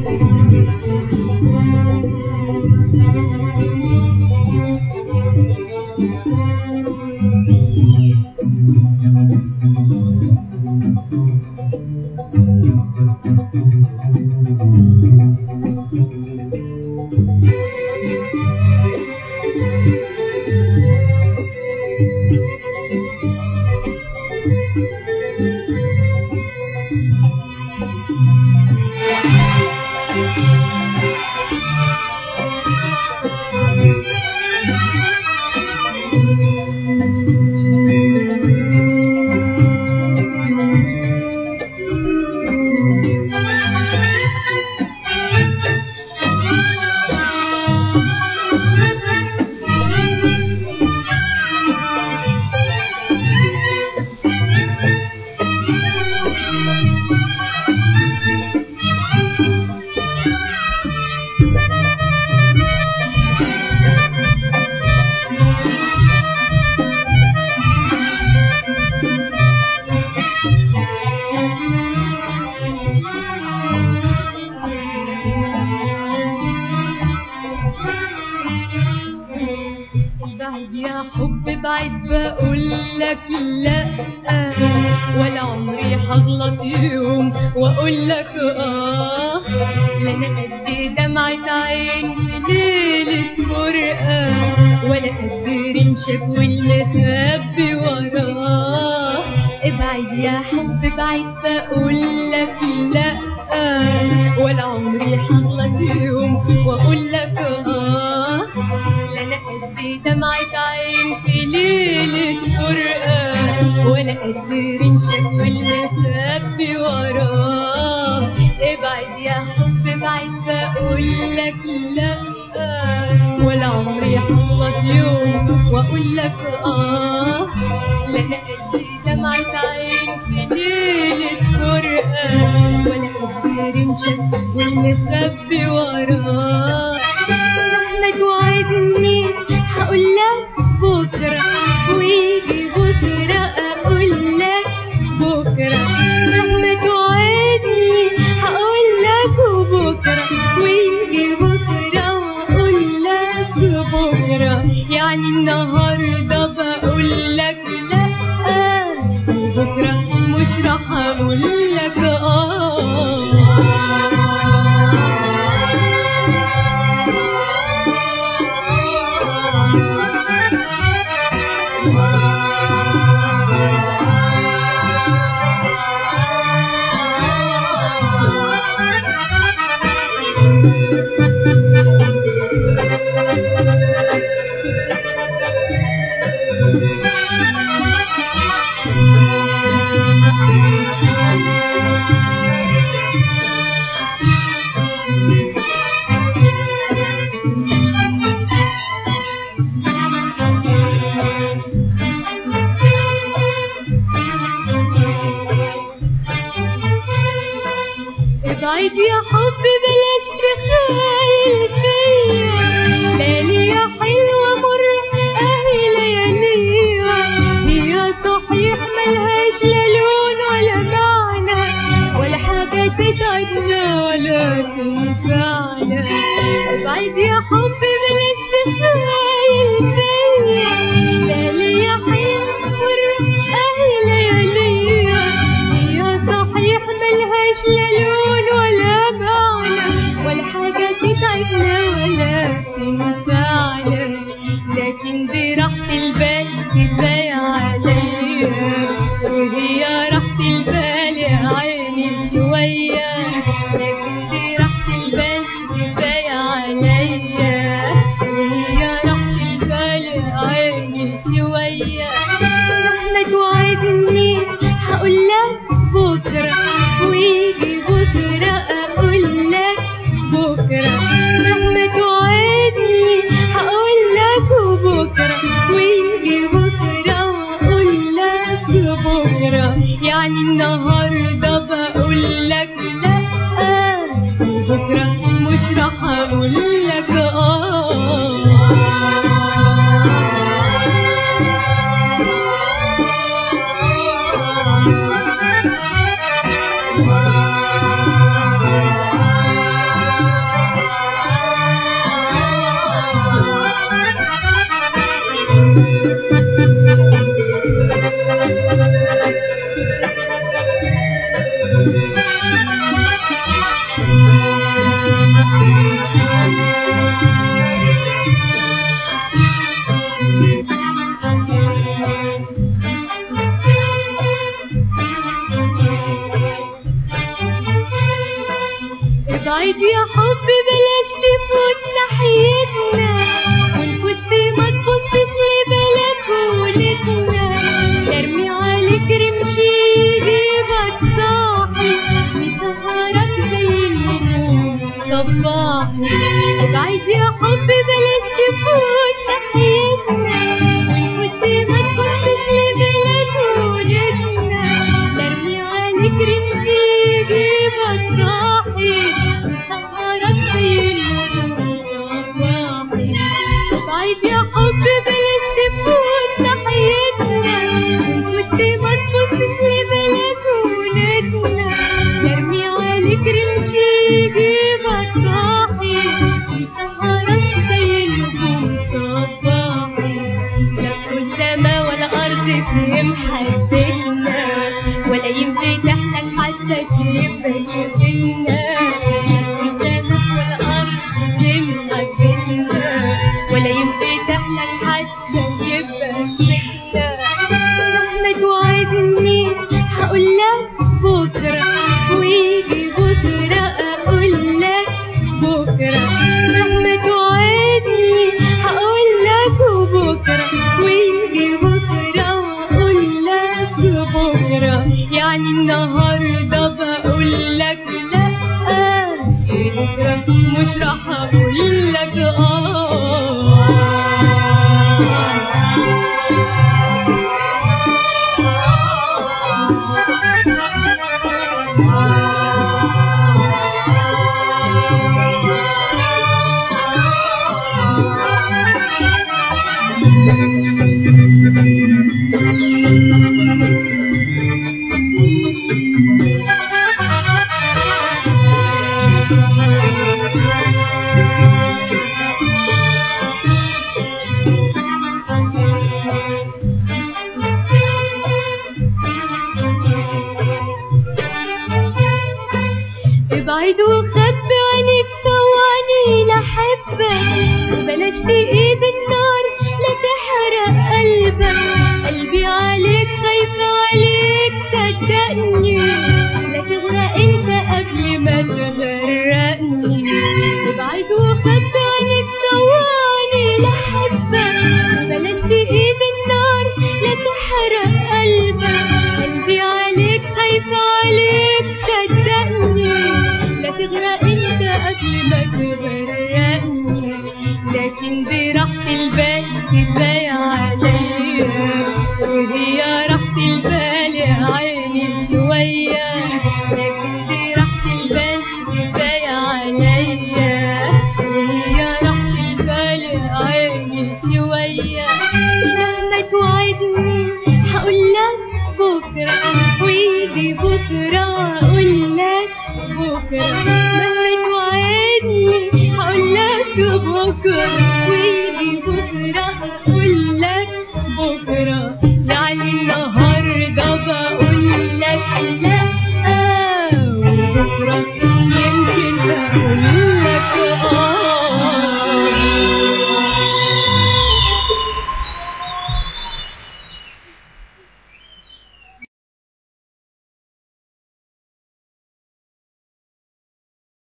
بعد يا حب بعد بقول لك لا ولا عمري هغلط يوم واقول لك اه لا انا قد دمعة عين في ليلة فرقة ولا قد رمشك والمخبي وراه ابعد يا حب بعد بقول لك لا ولا عمري هغلط يوم واقول لك اه لا انا قد دمعة عين في ليلة فرقة ولا قد رمشك والمخبي وراه ابعد يا حب بعد بقول لك لا ولا عمري هغلط يوم واقول لك اه لا انا قد دمعة عين في ليلة فرقة ولا قد رمشك والمخبي وراه مهما توعدني هقول لك بكرة ويجي بكرة أقول لك بكرة مهما توعدني هقول لك بكرة ويجي بكرة وأقول لك بكرة يعني النهاردة بقول لك لا بكرة مش راح أقول لك آه ابعد يا حب بلاش تخيل فيا ليالي يا حلوة مر اهي لياليها هي صحيح ملهاش لا لون ولا معنى ولا حاجة تتعبنا ولا تنفعنا ابعد يا حب بلاش تخيل فيا ليالي يا حلوة مر اهي لياليها هي صحيح ملهاش لا لون ولا معنى ولا حاجة تتعبنا ولا تنفعنا لكن دي راحة البال كفاية عليا وهي راحة البال يا عيني شوية لكن دي راحة البال كفاية عليا وهي راحة البال يا عيني شوية مهما توعدني هقول لك بكرة ويجي بكرة أقول لك بكرة مهما توعدني هقول لك بكرة ويجي بكرة وأقول لك بكرة يعني النهاردة بقول لك لا بكرة مش راح أقول لك آه ابعد يا حب بلاش تفوت ناحيتنا ونفوت في ما تبصش لبلكونتنا ترمي عليك رمشي يجيبك صاحي مسهرك زي النجوم صباحي ابعد يا حب بلاش تفوت ناحيتنا ونفوت في ما تبصش لبلكونتنا ترمي عليك رمشي يجيبك صاحي مسهرك زي النجوم صباحي ابعد يا حب بلاش تفوت ناحيتنا ونفوت ما تبصش لبلكونتنا ترمي عليك رمشي يجيبك صاحي مسهرك زي النجوم صباحي لا كل سما ولا أرض فهم حبتنا ولا ينفتح لك حتى شبك بينا لا كل سما ولا أرض فهم حبتنا ولا ينفتح لك حتى شبك بينا مهما توعدني هقول لك بكرة ويجي بكرة أقول لك بكرة مهما توعدني هقول لك بكرة ويجي بكرة وأقول لك بكرة يعني النهاردة بقول لك لأ بكرة مش راح أقول لك ابعد وخبي عينك ثواني لحبك وبلاش بإيد النار لا تحرق قلبك قلبي عليك خايفة عليك صدقني لا تغرق انت قبل ما تغرقني ابعد وخبي عينك ثواني لحبك وبلاش بإيد النار لا تحرق قلبك قلبي عليك خايفة عليك صدقني لا تغرق انت قبل ما تغرقني لكن دي راحة البال كفاية عليا وهي راحة البال يا عيني شوية لكن دي راحة البال كفاية عليا وهي راحة البال يا عيني شوية مهما توعدني هقول لك بكرة ويجي بكرة وأقول لك بكرة مهما توعدني هقول لك بكرة